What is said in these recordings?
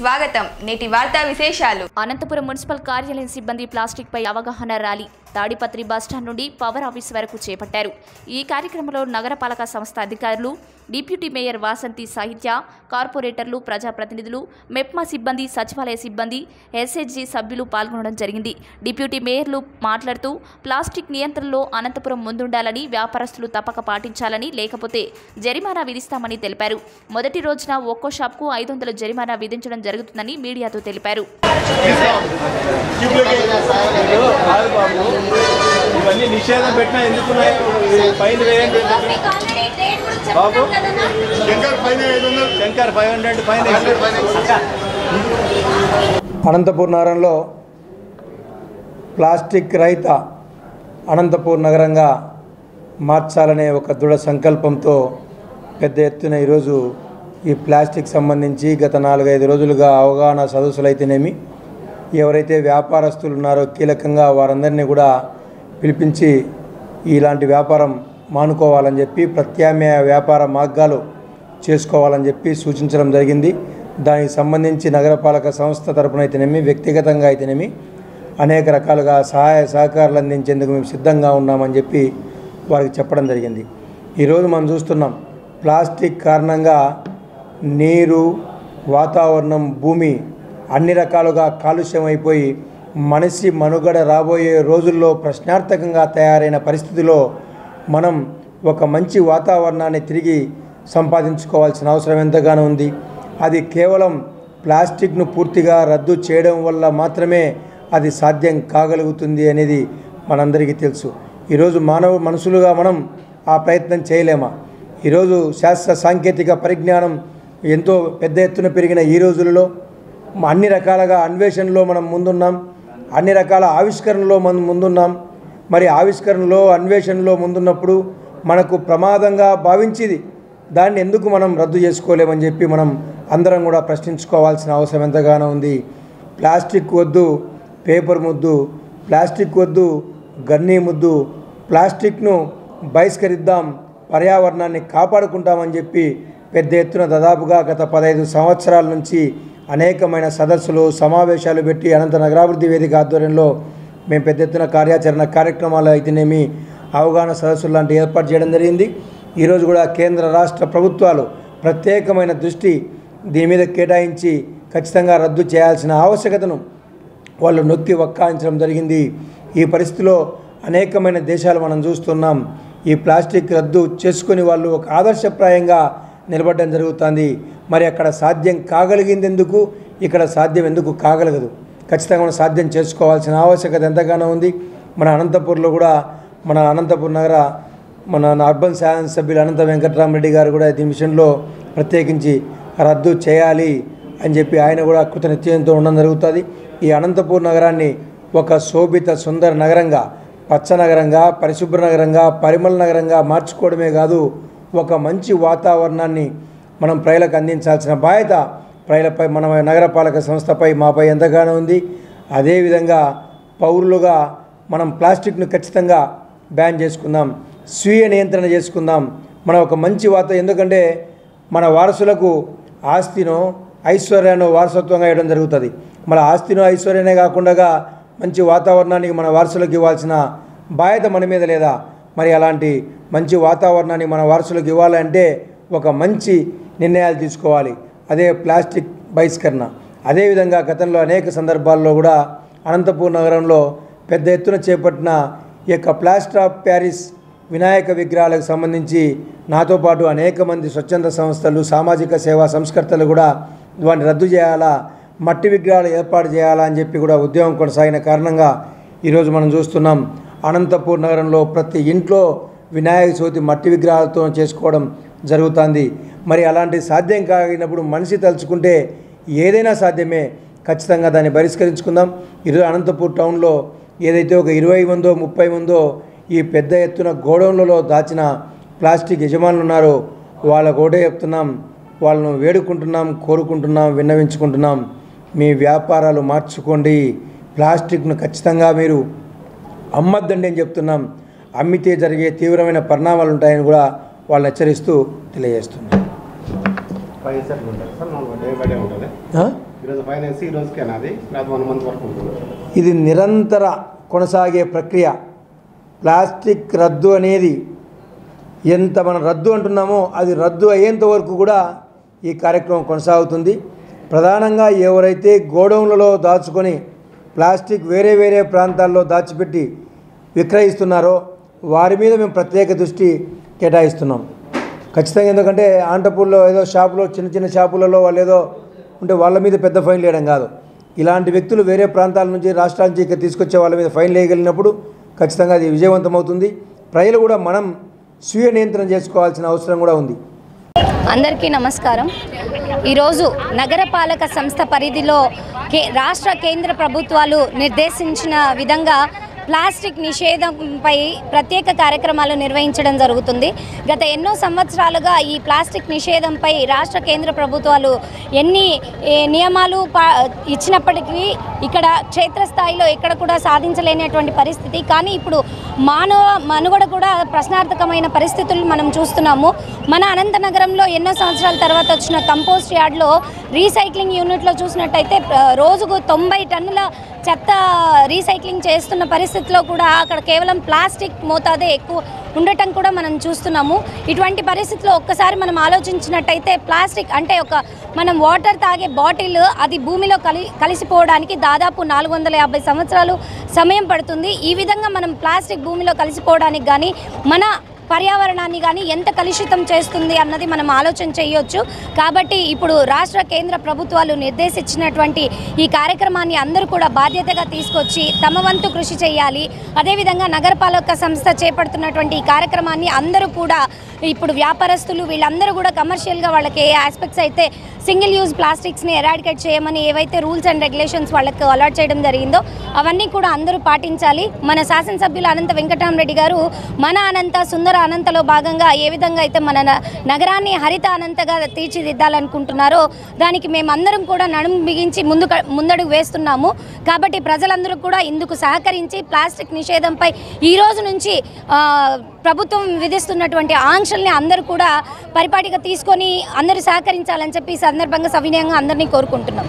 స్వాగతం నేటి వార్తా విశేషాలు అనంతపురం మున్సిపల్ కార్యాలయం సిబ్బంది ప్లాస్టిక్ పై అవగాహన ర్యాలీ తాడిపత్రి బస్టాండ్ నుండి పవర్ ఆఫీస్ వరకు చేపట్టారు ఈ కార్యక్రమంలో నగరపాలక సంస్థ అధికారులు డిప్యూటీ మేయర్ వాసంతి సాహిత్య కార్పొరేటర్లు ప్రజాప్రతినిధులు మెప్మా సిబ్బంది సచివాలయ సిబ్బంది ఎస్హెచ్జి సభ్యులు పాల్గొనడం జరిగింది డిప్యూటీ మేయర్లు మాట్లాడుతూ ప్లాస్టిక్ నియంత్రణలో అనంతపురం ముందుండాలని వ్యాపారస్తులు తప్పక పాటించాలని లేకపోతే జరిమానా విధిస్తామని తెలిపారు మొదటి రోజున ఒక్కో షాప్కు ఐదు వందల జరిమానా విధించడం జరుగుతుందని మీడియాతో తెలిపారు ఇవన్నీ నిషేధం పెట్టినా ఎందుకున్నాయి ఫైన్ వేయండి బాబు శంకర్ పైన ఐదు వందలు Shankar five hundred fine Anantapur నగరంలో ప్లాస్టిక్ రహిత అనంతపూర్ నగరంగా మార్చాలనే ఒక దృఢ సంకల్పంతో పెద్ద ఎత్తున ఈరోజు ఈ ప్లాస్టిక్ సంబంధించి గత నాలుగైదు రోజులుగా అవగాహన సదస్సులు అయితేనేమి ఎవరైతే వ్యాపారస్తులు ఉన్నారో కీలకంగా వారందరినీ కూడా పిలిపించి ఇలాంటి వ్యాపారం మానుకోవాలని చెప్పి ప్రత్యామ్నాయ వ్యాపార మార్గాలు చేసుకోవాలని చెప్పి సూచించడం జరిగింది దానికి సంబంధించి నగరపాలక సంస్థ తరపున అయితేనేమి వ్యక్తిగతంగా అయితేనేమి అనేక రకాలుగా సహాయ సహకారాలు అందించేందుకు మేము సిద్ధంగా ఉన్నామని చెప్పి వారికి చెప్పడం జరిగింది ఈరోజు మనం చూస్తున్నాం ప్లాస్టిక్ కారణంగా నీరు వాతావరణం భూమి అన్ని రకాలుగా కాలుష్యం అయిపోయి మనిషి మనుగడ రాబోయే రోజుల్లో ప్రశ్నార్థకంగా తయారైన పరిస్థితిలో మనం ఒక మంచి వాతావరణాన్ని తిరిగి సంపాదించుకోవాల్సిన అవసరం ఎంతగానో ఉంది అది కేవలం ప్లాస్టిక్ను పూర్తిగా రద్దు చేయడం వల్ల మాత్రమే అది సాధ్యం కాగలుగుతుంది అనేది మనందరికీ తెలుసు ఈరోజు మానవ మనుషులుగా మనం ఆ ప్రయత్నం చేయలేమా ఈరోజు శాస్త్ర సాంకేతిక పరిజ్ఞానం ఎంతో పెద్ద ఎత్తున పెరిగిన ఈ రోజులలో అన్ని రకాలుగా అన్వేషణలో మనం ముందున్నాం అన్ని రకాల ఆవిష్కరణలో మనం ముందున్నాం మరి ఆవిష్కరణలో అన్వేషణలో ముందున్నప్పుడు మనకు ప్రమాదంగా భావించేది దాన్ని ఎందుకు మనం రద్దు చేసుకోలేమని చెప్పి మనం అందరం కూడా ప్రశ్నించుకోవాల్సిన అవసరం ఎంతగానో ఉంది ప్లాస్టిక్ వద్దు పేపర్ ముద్దు ప్లాస్టిక్ వద్దు గన్నీ ముద్దు ప్లాస్టిక్ను బహిష్కరిద్దాం పర్యావరణాన్ని కాపాడుకుంటామని చెప్పి పెద్ద ఎత్తున దాదాపుగా గత పదహైదు సంవత్సరాల నుంచి అనేకమైన సదస్సులు సమావేశాలు పెట్టి అనంత నగరాభివృద్ధి వేదిక ఆధ్వర్యంలో మేము పెద్ద ఎత్తున కార్యాచరణ కార్యక్రమాలు అయితేనేమి అవగాహన సదస్సులు లాంటి ఏర్పాటు చేయడం జరిగింది ఈరోజు కూడా కేంద్ర రాష్ట్ర ప్రభుత్వాలు ప్రత్యేకమైన దృష్టి దీని మీద కేటాయించి ఖచ్చితంగా రద్దు చేయాల్సిన ఆవశ్యకతను వాళ్ళు నొక్కి వక్కాయించడం జరిగింది ఈ పరిస్థితిలో అనేకమైన దేశాలు మనం చూస్తున్నాం ఈ ప్లాస్టిక్ రద్దు చేసుకొని వాళ్ళు ఒక ఆదర్శప్రాయంగా నిలబడడం జరుగుతుంది మరి అక్కడ సాధ్యం కాగలిగింది ఎందుకు ఇక్కడ సాధ్యం ఎందుకు కాగలగదు ఖచ్చితంగా మనం సాధ్యం చేసుకోవాల్సిన ఆవశ్యకత ఎంతగానో ఉంది మన అనంతపూర్లో కూడా మన అనంతపూర్ నగర మన అర్బన్ శాసన సభ్యులు అనంత వెంకటరామరెడ్డి గారు కూడా దీని విషయంలో ప్రత్యేకించి రద్దు చేయాలి అని చెప్పి ఆయన కూడా కృత నిశ్చయంతో ఉండడం జరుగుతుంది ఈ అనంతపూర్ నగరాన్ని ఒక శోభిత సుందర నగరంగా పచ్చ నగరంగా పరిశుభ్ర నగరంగా పరిమళ నగరంగా మార్చుకోవడమే కాదు ఒక మంచి వాతావరణాన్ని మనం ప్రజలకు అందించాల్సిన బాధ్యత ప్రజలపై మన నగరపాలక సంస్థపై మాపై ఎంతగానో ఉంది అదేవిధంగా పౌరులుగా మనం ప్లాస్టిక్ను ఖచ్చితంగా బ్యాన్ చేసుకుందాం స్వీయ నియంత్రణ చేసుకుందాం మనం ఒక మంచి వాత ఎందుకంటే మన వారసులకు ఆస్తినో ఐశ్వర్యాన్ని వారసత్వంగా ఇవ్వడం జరుగుతుంది మన ఆస్తినో ఐశ్వర్యనే కాకుండా మంచి వాతావరణానికి మన వారసులకు ఇవ్వాల్సిన బాధ్యత మన మీద లేదా మరి అలాంటి మంచి వాతావరణాన్ని మన వారసులకు ఇవ్వాలంటే ఒక మంచి నిర్ణయాలు తీసుకోవాలి అదే ప్లాస్టిక్ బహిష్కరణ అదేవిధంగా గతంలో అనేక సందర్భాల్లో కూడా అనంతపూర్ నగరంలో పెద్ద ఎత్తున చేపట్టిన ఈ యొక్క ప్లాస్టర్ ఆఫ్ ప్యారిస్ వినాయక విగ్రహాలకు సంబంధించి నాతో పాటు అనేక మంది స్వచ్ఛంద సంస్థలు సామాజిక సేవా సంస్కర్తలు కూడా వాటిని రద్దు చేయాలా మట్టి విగ్రహాలు ఏర్పాటు చేయాలా అని చెప్పి కూడా ఉద్యమం కొనసాగిన కారణంగా ఈరోజు మనం చూస్తున్నాం అనంతపూర్ నగరంలో ప్రతి ఇంట్లో వినాయక చవితి మట్టి విగ్రహాలతో చేసుకోవడం జరుగుతుంది మరి అలాంటి సాధ్యం కాగినప్పుడు మనిషి తలుచుకుంటే ఏదైనా సాధ్యమే ఖచ్చితంగా దాన్ని బహిష్కరించుకుందాం ఈరోజు అనంతపూర్ టౌన్లో ఏదైతే ఒక ఇరవై మందో ముప్పై మందో ఈ పెద్ద ఎత్తున గోడౌన్లలో దాచిన ప్లాస్టిక్ యజమానులు ఉన్నారో వాళ్ళకు ఒకటే చెప్తున్నాం వాళ్ళను వేడుకుంటున్నాం కోరుకుంటున్నాం విన్నవించుకుంటున్నాం మీ వ్యాపారాలు మార్చుకోండి ప్లాస్టిక్ను ఖచ్చితంగా మీరు అమ్మద్దండి అని చెప్తున్నాం అమ్మితే జరిగే తీవ్రమైన పరిణామాలు ఉంటాయని కూడా వాళ్ళని హెచ్చరిస్తూ తెలియజేస్తున్నాం ఫైవ్ సెట్లు ఉంటుంది సార్ నాలుగు డే బై డే ఉంటుంది ఆ? ఈరోజు ఫైవ్ వేసి ఈ రోజుకేనా అది లేదా వన్ మంత్ వరకు ఉంటుంది ఇది నిరంతర కొనసాగే ప్రక్రియ ప్లాస్టిక్ రద్దు అనేది ఎంత మనం రద్దు అంటున్నామో అది రద్దు అయ్యేంత వరకు కూడా ఈ కార్యక్రమం కొనసాగుతుంది ప్రధానంగా ఎవరైతే గోడౌన్లలో దాచుకొని ప్లాస్టిక్ వేరే వేరే ప్రాంతాల్లో దాచిపెట్టి విక్రయిస్తున్నారో వారి మీద మేము ప్రత్యేక దృష్టి కేటాయిస్తున్నాం ఖచ్చితంగా ఎందుకంటే ఆంటపూర్లో ఏదో షాపులో చిన్న చిన్న షాపులలో వాళ్ళు ఏదో ఉంటే వాళ్ళ మీద పెద్ద ఫైన్ వేయడం కాదు ఇలాంటి వ్యక్తులు వేరే ప్రాంతాల నుంచి రాష్ట్రాల నుంచి ఇక్కడ తీసుకొచ్చే వాళ్ళ మీద ఫైన్ వేయగలిగినప్పుడు ఖచ్చితంగా అది విజయవంతమవుతుంది ప్రజలు కూడా మనం స్వీయ నియంత్రణ చేసుకోవాల్సిన అవసరం కూడా ఉంది అందరికీ నమస్కారం ఈరోజు నగరపాలక సంస్థ పరిధిలో కే రాష్ట్ర కేంద్ర ప్రభుత్వాలు నిర్దేశించిన విధంగా ప్లాస్టిక్ నిషేధంపై ప్రత్యేక కార్యక్రమాలు నిర్వహించడం జరుగుతుంది గత ఎన్నో సంవత్సరాలుగా ఈ ప్లాస్టిక్ నిషేధంపై రాష్ట్ర కేంద్ర ప్రభుత్వాలు ఎన్ని ఏ, నియమాలు పా ఇచ్చినప్పటికీ ఇక్కడ క్షేత్రస్థాయిలో ఎక్కడ కూడా సాధించలేనటువంటి పరిస్థితి కానీ ఇప్పుడు మానవ మనుగడ కూడా ప్రశ్నార్థకమైన పరిస్థితులు మనం చూస్తున్నాము మన అనంతనగరంలో ఎన్నో సంవత్సరాల తర్వాత వచ్చిన కంపోస్ట్ యార్డ్లో రీసైక్లింగ్ యూనిట్లో చూసినట్టయితే ఆ, రోజుకు తొంభై టన్నుల చెత్త రీసైక్లింగ్ చేస్తున్న పరిస్థితిలో కూడా అక్కడ కేవలం ప్లాస్టిక్ మోతాదే ఎక్కువ ఉండటం కూడా మనం చూస్తున్నాము ఇటువంటి పరిస్థితిలో ఒక్కసారి మనం ఆలోచించినట్టయితే ప్లాస్టిక్ అంటే ఒక మనం వాటర్ తాగే బాటిల్ అది భూమిలో కలి కలిసిపోవడానికి దాదాపు నాలుగు వందల యాభై సంవత్సరాలు సమయం పడుతుంది ఈ విధంగా మనం ప్లాస్టిక్ భూమిలో కలిసిపోవడానికి కానీ మన పర్యావరణాన్ని కానీ ఎంత కలుషితం చేస్తుంది అన్నది మనం ఆలోచన చేయొచ్చు కాబట్టి ఇప్పుడు రాష్ట్ర కేంద్ర ప్రభుత్వాలు నిర్దేశించినటువంటి ఈ కార్యక్రమాన్ని అందరూ కూడా బాధ్యతగా తీసుకొచ్చి తమ వంతు కృషి చేయాలి అదేవిధంగా నగరపాలక సంస్థ చేపడుతున్నటువంటి ఈ కార్యక్రమాన్ని అందరూ కూడా ఇప్పుడు వ్యాపారస్తులు వీళ్ళందరూ కూడా కమర్షియల్గా వాళ్ళకి ఏ ఆస్పెక్ట్స్ అయితే సింగిల్ యూజ్ ప్లాస్టిక్స్ని ఎరాడికేట్ చేయమని ఏవైతే రూల్స్ అండ్ రెగ్యులేషన్స్ వాళ్ళకి అలాట్ చేయడం జరిగిందో అవన్నీ కూడా అందరూ పాటించాలి మన శాసనసభ్యులు అనంత వెంకటరామరెడ్డి గారు మన అనంత సుందర అనంతలో భాగంగా ఏ విధంగా అయితే మన న- నగరాన్ని హరిత అనంతగా తీర్చిదిద్దాలనుకుంటున్నారో దానికి మేమందరం కూడా నడుము బిగించి ముందు ముందడుగు వేస్తున్నాము కాబట్టి ప్రజలందరూ కూడా ఇందుకు సహకరించి ప్లాస్టిక్ నిషేధంపై ఈ రోజు నుంచి ఆ, ప్రభుత్వం విధిస్తున్నటువంటి ఆంక్షల్ని అందరూ కూడా పరిపాటిగా తీసుకొని అందరూ సహకరించాలని చెప్పి ఈ సందర్భంగా సవినయంగా అందరినీ కోరుకుంటున్నాం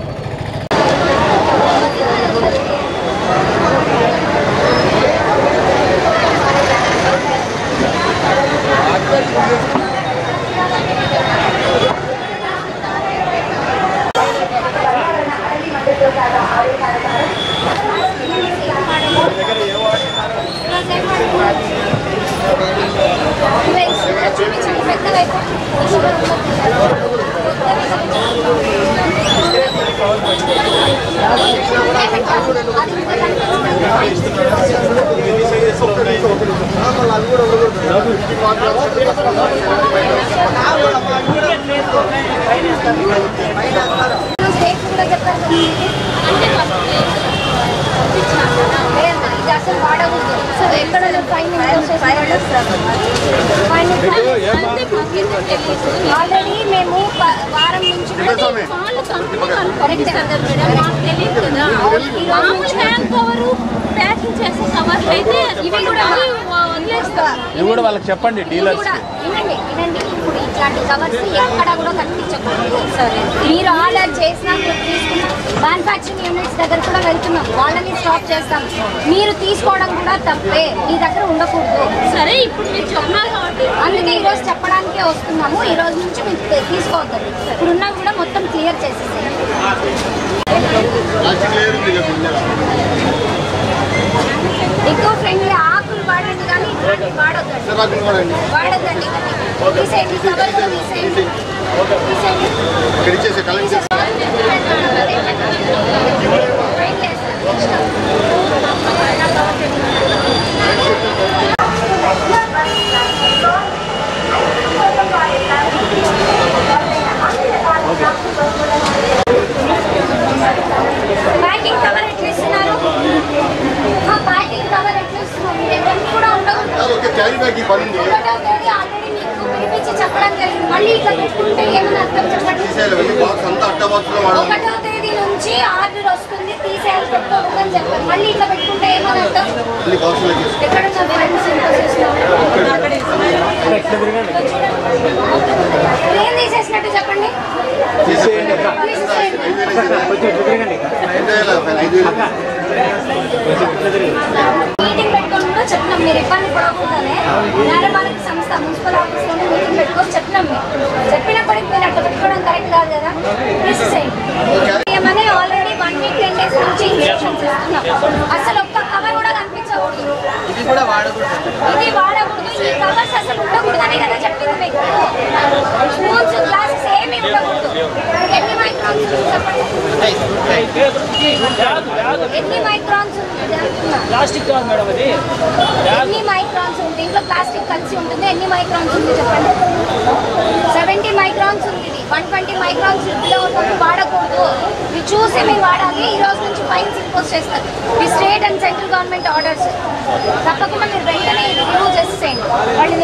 ఆల్రెడీ మేము ప- వారం నుంచి ప్యాకింగ్ చేసే కవర్లు అయితే ఇవి కూడా వదిలేస్తా ఇవి కూడా వాళ్ళకి చెప్పండి డీలర్స్ కూడా వినండి వినండి ఇప్పుడు ఇట్లాంటి కవర్స్ ఎక్కడ కూడా కనిపించకూడదు సరే మీరు ఆర్డర్ చేసినా మీరు తీసుకున్న మ్యానుఫ్యాక్చరింగ్ యూనిట్స్ దగ్గర కూడా వెళ్తున్నాం వాళ్ళని స్టాప్ చేస్తాం మీరు తీసుకోవడం కూడా తప్పే మీ దగ్గర ఉండకూడదు సరే ఇప్పుడు మీరు చెప్తున్నారు కాబట్టి అందుకే ఈ రోజు చెప్పడానికే వస్తున్నాము ఈ రోజు నుంచి మీరు తీ- తీసుకోవద్దు ఇప్పుడున్నా కూడా మొత్తం క్లియర్ చేసేసేయండి ప్లాస్టిక్ లేయర్ ఉంది కదా ఎక్కువ ఫ్రెండ్లీ ఆకులు వాడండి కానీ ఇట్లాంటివి వాడొద్దండి సార్ నాకు ఇవ్వండి వాడొద్దండి తీసేయండి కవర్ కూడా తీసేయండి తీసేయండి ఇక్కడ ఇచ్చేసి కలెక్ట్ చేసి ప్యాకింగ్ కవర్ ఎట్లా ఇస్తున్నారు ఆ ప్యాకింగ్ కవర్ ఎట్లా ఇస్తున్నారు మీరు ఎవరికి కూడా ఉండకూడదు సార్ ఓకే క్యారీ బ్యాగ్ ఈ పని ఉంది ఒకటో తేదీ ఆల్రెడీ మీకు పిలిపించి చెప్పడం జరిగింది మళ్ళీ ఇట్లా పెట్టుకుంటే ఏమని అర్థం చెప్పండి తీసేయాలి వెళ్ళి బాక్స్ అంతా అట్ట బాక్స్లో వాడాలి ఒకటో తేదీ నుంచి ఆర్డర్ వస్తుంది తీసేయాలి పెట్టుకోకూడదని చెప్పారు మళ్ళీ ఇట్లా పెట్టుకుంటే ఏమని అర్థం వెళ్ళి బాక్స్లో వేసి ఎక్కడ ఉన్న ఫ్రెండ్స్ ఏం తీసేసినట్టు చెప్పండి మీటింగ్ పెట్టుకొని కూడా చెప్పినాం మీరు ఇబ్బంది పడకూడదనే నగరపాలక సంస్థ మున్సిపల్ ఆఫీస్లోనే మీటింగ్ పెట్టుకొని చెప్పినాం మేము చెప్పినప్పటికి మీరు అట్లా పెట్టుకోవడం కరెక్ట్ కాదు కదా తీసేసేయండి ఏమని already one week ten days నుంచి ఇన్స్ట్రక్షన్స్ ఇస్తున్నాం అసలు ఒక్క కవర్ కూడా కనిపించకూడదు ఇది కూడా వాడకూడదు ఇది వాడకూడదు ఈ కవర్స్ అసలు ఉండకూడదు అనే కదా చెప్పింది మీకు స్కూల్స్ క్లాసెస్ ఏమీ ఉండకూడదు ఎన్ని మైక్రాన్స్ చెప్పండి ఎన్ని మైక్రాన్స్ ఉంది అంటున్నా. ప్లాస్టిక్ కాదు మేడం అది ఎన్ని మైక్రాన్స్ ఉంది దీంట్లో ప్లాస్టిక్ కలిసి ఉంటుంది ఎన్ని మైక్రాన్స్ ఉంది చెప్పండి సెవెంటీ మైక్రాన్స్ ఉంది ఇది వన్ ట్వంటీ మైక్రాన్స్ ఇందులో ఉన్నప్పుడు వాడకూడదు ఇవి చూసి మీరు వాడాలి ఈ రోజు నుంచి ఫైన్స్ ఇంపోజ్ చేస్తారు ఈ state and central government orders తప్పకుండా మీరు వెంటనే ఇది రిమూవ్ చేసేయండి వాళ్ళు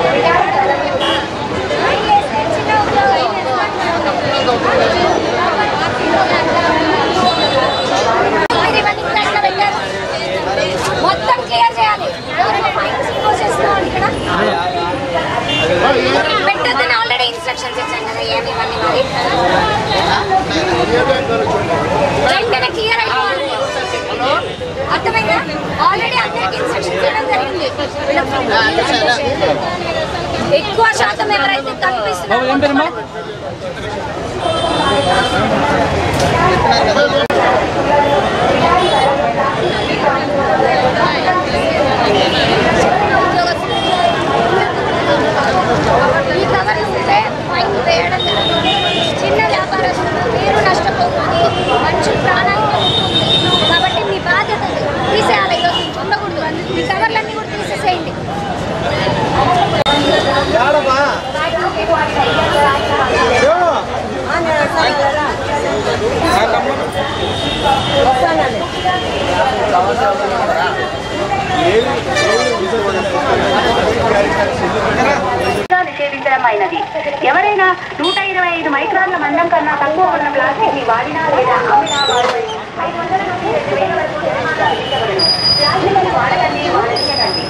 మీరు ఇవన్నీ కూడా ఎట్లా పెట్టారు? మొత్తం క్లియర్ చేయాలి ఎవరైనా ఫైన్స్ ఇంపోజ్ చేస్తున్నాం ఇక్కడ పెట్టద్దని ఆల్రెడీ ఇన్స్ట్రక్షన్స్ ఇచ్చాను కదా ఏమి ఇవన్నీ మరి వెంటనే క్లియర్ అయిపోవాలి అర్థమైందా ఆల్రెడీ అందరికి ఇన్స్ట్రక్షన్స్ ఇవ్వడం జరిగింది ఎక్కువ శాతం ఎవరైతే కనిపిస్తున్నారో ఈ కవర్ ఇస్తే ఫైన్ వేయడం జరుగుతుంది చిన్న వ్యాపారస్తులు మీరు నష్టపోతుంది మనుషులు ప్రాణానికి ఉంటుంది కాబట్టి మీ బాధ్యత ఇది. తీసేయాలి ఈరోజు నుంచి ఉండకూడదు ఈ కవర్లన్నీ కూడా తీసేసేయండి నిషేధించడమైనది ఎవరైనా నూట ఇరవై ఐదు మైక్రాన్ల మందం కన్నా తక్కువ ఉన్న ప్లాస్టిక్ ని వాడినా లేదా అమ్మినా వారిపై ఐదు వందల నుండి రెండు వేల వరకు జరిమానా విధించబడును ప్లాస్టిక్ ని వాడకండి వాడనీయకండి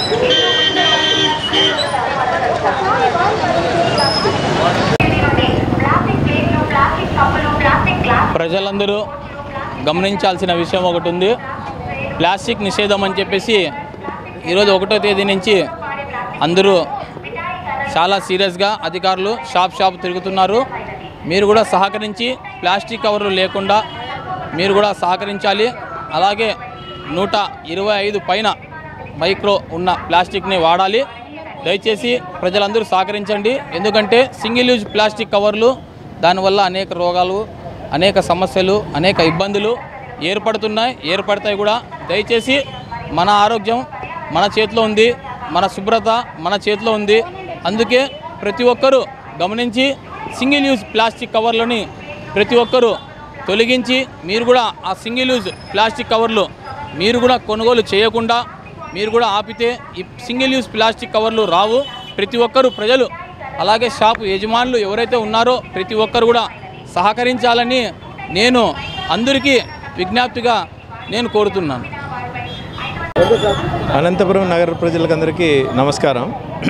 ప్లాస్టిక్ ప్లేట్లు ప్లాస్టిక్ కప్పులు ప్లాస్టిక్ గ్లాస్ ప్రజలందరూ గమనించాల్సిన విషయం ఒకటి ఉంది ప్లాస్టిక్ నిషేధం అని చెప్పేసి ఈరోజు ఒకటో తేదీ నుంచి అందరూ చాలా సీరియస్గా అధికారులు షాప్ షాప్ తిరుగుతున్నారు మీరు కూడా సహకరించి ప్లాస్టిక్ కవర్లు లేకుండా మీరు కూడా సహకరించాలి అలాగే నూట ఇరవై ఐదు పైన మైక్రో ఉన్న ప్లాస్టిక్ని వాడాలి దయచేసి ప్రజలందరూ సహకరించండి ఎందుకంటే సింగిల్ యూజ్ ప్లాస్టిక్ కవర్లు దానివల్ల అనేక రోగాలు అనేక సమస్యలు అనేక ఇబ్బందులు ఏర్పడుతున్నాయి ఏర్పడతాయి కూడా దయచేసి మన ఆరోగ్యం మన చేతిలో ఉంది మన శుభ్రత మన చేతిలో ఉంది అందుకే ప్రతి ఒక్కరూ గమనించి సింగిల్ యూజ్ ప్లాస్టిక్ కవర్లని ప్రతి ఒక్కరూ తొలగించి మీరు కూడా ఆ సింగిల్ యూజ్ ప్లాస్టిక్ కవర్లు మీరు కూడా కొనుగోలు చేయకుండా మీరు కూడా ఆపితే ఈ సింగిల్ యూజ్ ప్లాస్టిక్ కవర్లు రావు ప్రతి ఒక్కరు ప్రజలు అలాగే షాపు యజమానులు ఎవరైతే ఉన్నారో ప్రతి ఒక్కరు కూడా సహకరించాలని నేను అందరికీ విజ్ఞప్తిగా నేను కోరుతున్నాను అనంతపురం నగర ప్రజలకందరికీ నమస్కారం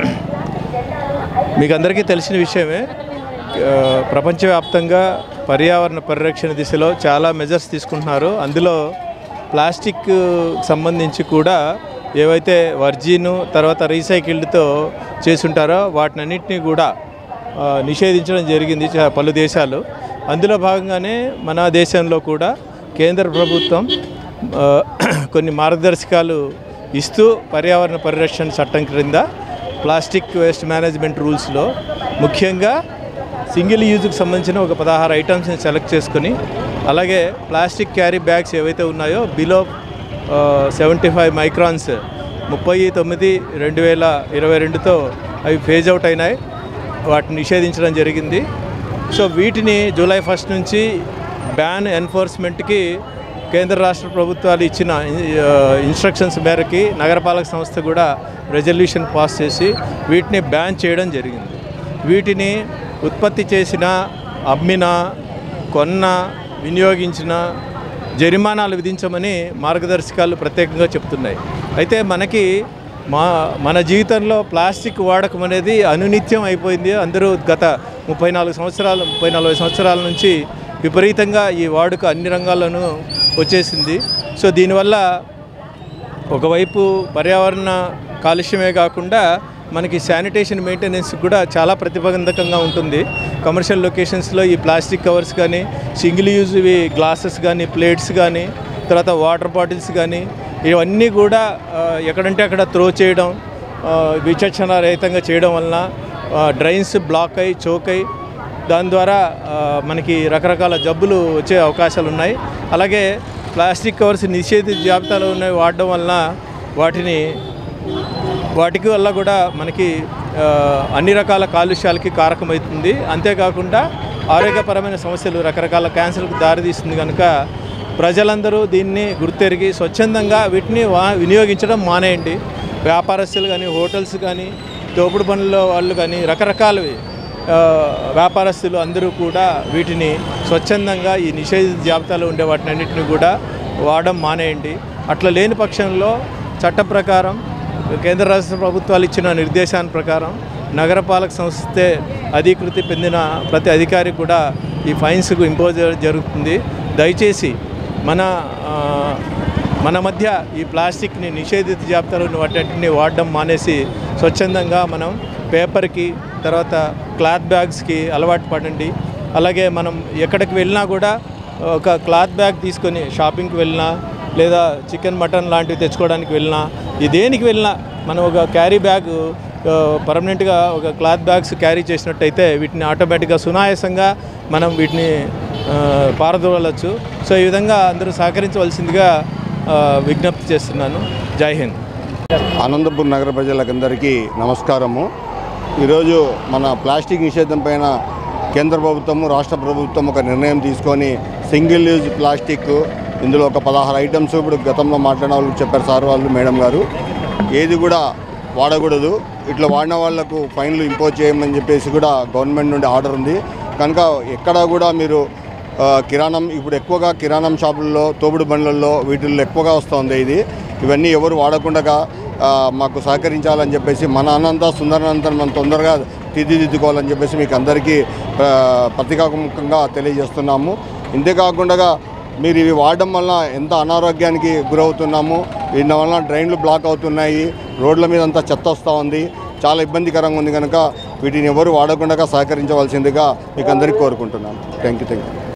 మీకు అందరికీ తెలిసిన విషయమే ఆ, ప్రపంచవ్యాప్తంగా పర్యావరణ పరిరక్షణ దిశలో చాలా మెజర్స్ తీసుకుంటున్నారు అందులో ప్లాస్టిక్ సంబంధించి కూడా ఏవైతే వర్జిన్ తర్వాత రీసైకిల్డ్తో చేసుంటారో వాటినన్నింటినీ కూడా ఆ, నిషేధించడం జరిగింది చా- పలు దేశాలు అందులో భాగంగానే మన దేశంలో కూడా కేంద్ర ప్రభుత్వం ఆ, కొన్ని మార్గదర్శకాలు ఇస్తూ పర్యావరణ పరిరక్షణ చట్టం క్రింద ప్లాస్టిక్ వేస్ట్ మేనేజ్మెంట్ రూల్స్లో ముఖ్యంగా సింగిల్ యూజ్కి సంబంధించిన ఒక పదహారు ఐటమ్స్ని సెలెక్ట్ చేసుకొని అలాగే ప్లాస్టిక్ క్యారీ బ్యాగ్స్ ఏవైతే ఉన్నాయో బిలో సెవెంటీ ఫైవ్ మైక్రాన్స్ ముప్పై తొమ్మిది రెండు వేల ఇరవై రెండుతో అవి ఫేజ్ అవుట్ అయినాయి వాటిని నిషేధించడం జరిగింది సో వీటిని జూలై ఫస్ట్ నుంచి బ్యాన్ ఎన్ఫోర్స్మెంట్కి కేంద్ర రాష్ట్ర ప్రభుత్వాలు ఇచ్చిన ఆ, ఇన్స్ట్రక్షన్స్ మేరకి నగరపాలక సంస్థ కూడా రెజల్యూషన్ పాస్ చేసి వీటిని బ్యాన్ చేయడం జరిగింది వీటిని ఉత్పత్తి చేసిన అమ్మిన కొన్న వినియోగించిన జరిమానాలు విధించమని మార్గదర్శకాలు ప్రత్యేకంగా చెప్తున్నాయి అయితే మనకి మా మన జీవితంలో ప్లాస్టిక్ వాడకం అనేది అనునిత్యం అయిపోయింది అందరూ గత ముప్పై నాలుగు సంవత్సరాలు ముప్పై నలభై సంవత్సరాల నుంచి విపరీతంగా ఈ వాడుక అన్ని రంగాల్లోనూ వచ్చేసింది సో దీనివల్ల ఒకవైపు పర్యావరణ కాలుష్యమే కాకుండా మనకి శానిటేషన్ మెయింటెనెన్స్ కూడా చాలా ప్రతిబంధకంగా ఉంటుంది కమర్షియల్ లొకేషన్స్లో ఈ ప్లాస్టిక్ కవర్స్ కానీ సింగిల్ యూజ్ ఇవి గ్లాసెస్ కానీ ప్లేట్స్ కానీ తర్వాత వాటర్ బాటిల్స్ కానీ ఇవన్నీ కూడా ఆ, ఎక్కడంటే అక్కడ త్రో చేయడం ఆ, విచక్షణ రహితంగా చేయడం వలన డ్రైన్స్ బ్లాక్ అయి చోక్ అయి దాని ద్వారా ఆ, మనకి రకరకాల జబ్బులు వచ్చే అవకాశాలు ఉన్నాయి అలాగే ప్లాస్టిక్ కవర్స్ నిషేధిత జాబితాలో ఉన్నవి వాడడం వలన వాటిని వాటికి వల్ల కూడా మనకి ఆ, అన్ని రకాల కాలుష్యాలకి కారకమవుతుంది అంతేకాకుండా ఆరోగ్యపరమైన సమస్యలు రకరకాల క్యాన్సర్కు దారితీస్తుంది కనుక ప్రజలందరూ దీన్ని గుర్తెరిగి స్వచ్ఛందంగా వీటిని వా వినియోగించడం మానేయండి వ్యాపారస్తులు కానీ హోటల్స్ కానీ తోపుడు పనుల వాళ్ళు కానీ రకరకాలవి ఆ, వ్యాపారస్తులు అందరూ కూడా వీటిని స్వచ్ఛందంగా ఈ నిషేధిత జాబితాలో ఉండే వాటిని అన్నింటినీ కూడా వాడడం మానేయండి అట్లా లేని పక్షంలో చట్ట ప్రకారం కేంద్ర రాష్ట్ర ప్రభుత్వాలు ఇచ్చిన నిర్దేశాల ప్రకారం నగరపాలక సంస్థే అధీకృతి పొందిన ప్రతి అధికారి కూడా ఈ ఫైన్స్కు ఇంపోజ్ చేయడం జరుగుతుంది దయచేసి మన ఆ, మన మధ్య ఈ ప్లాస్టిక్ని నిషేధిత జాబితాలో ఉన్న వాటిని వాడడం మానేసి స్వచ్ఛందంగా మనం పేపర్కి తర్వాత క్లాత్ బ్యాగ్స్కి అలవాటు పడండి అలాగే మనం ఎక్కడికి వెళ్ళినా కూడా ఒక క్లాత్ బ్యాగ్ తీసుకొని షాపింగ్కి వెళ్ళినా లేదా చికెన్ మటన్ లాంటివి తెచ్చుకోవడానికి వెళ్ళినా ఈ దేనికి వెళ్ళినా మనం ఒక క్యారీ బ్యాగ్ పర్మనెంట్గా ఒక క్లాత్ బ్యాగ్స్ క్యారీ చేసినట్టయితే వీటిని ఆటోమేటిక్గా సునాయాసంగా మనం వీటిని ఆ, పారదోలవచ్చు సో ఈ విధంగా అందరూ సహకరించవలసిందిగా ఆ, విజ్ఞప్తి చేస్తున్నాను జై హింద్ అనంతపూర్ నగర ప్రజలకందరికీ నమస్కారము ఈరోజు మన ప్లాస్టిక్ నిషేధం పైన కేంద్ర ప్రభుత్వము రాష్ట్ర ప్రభుత్వం ఒక నిర్ణయం తీసుకొని సింగిల్ యూజ్ ప్లాస్టిక్ ఇందులో ఒక పదహారు ఐటమ్స్ ఇప్పుడు గతంలో మాట్లాడిన వాళ్ళు చెప్పారు సార్ వాళ్ళు మేడం గారు ఏది కూడా వాడకూడదు ఇట్లా వాడిన వాళ్లకు ఫైన్లు ఇంపోజ్ చేయమని చెప్పేసి కూడా గవర్నమెంట్ నుండి ఆర్డర్ ఉంది కనుక ఎక్కడా కూడా మీరు ఆ, కిరాణం ఇప్పుడు ఎక్కువగా కిరాణం షాపుల్లో తోపుడు బండ్లలో వీటిల్లో ఎక్కువగా వస్తుంది ఇది ఇవన్నీ ఎవరు వాడకుండా ఆ, మాకు సహకరించాలని చెప్పేసి మన అనంత సుందరనంతరం మనం తొందరగా తీర్చిదిద్దుకోవాలని చెప్పేసి మీకు అందరికీ ఆ, పత్రికాముఖంగా తెలియజేస్తున్నాము ఇంతేకాకుండా మీరు ఇవి వాడడం వల్ల ఎంత అనారోగ్యానికి గురవుతున్నాము దీని వలన డ్రైన్లు బ్లాక్ అవుతున్నాయి రోడ్ల మీద అంతా చెత్త వస్తూ ఉంది చాలా ఇబ్బందికరంగా ఉంది కనుక వీటిని ఎవరు వాడకుండా సహకరించవలసిందిగా మీకు అందరికీ కోరుకుంటున్నాను థ్యాంక్ యూ థ్యాంక్ యూ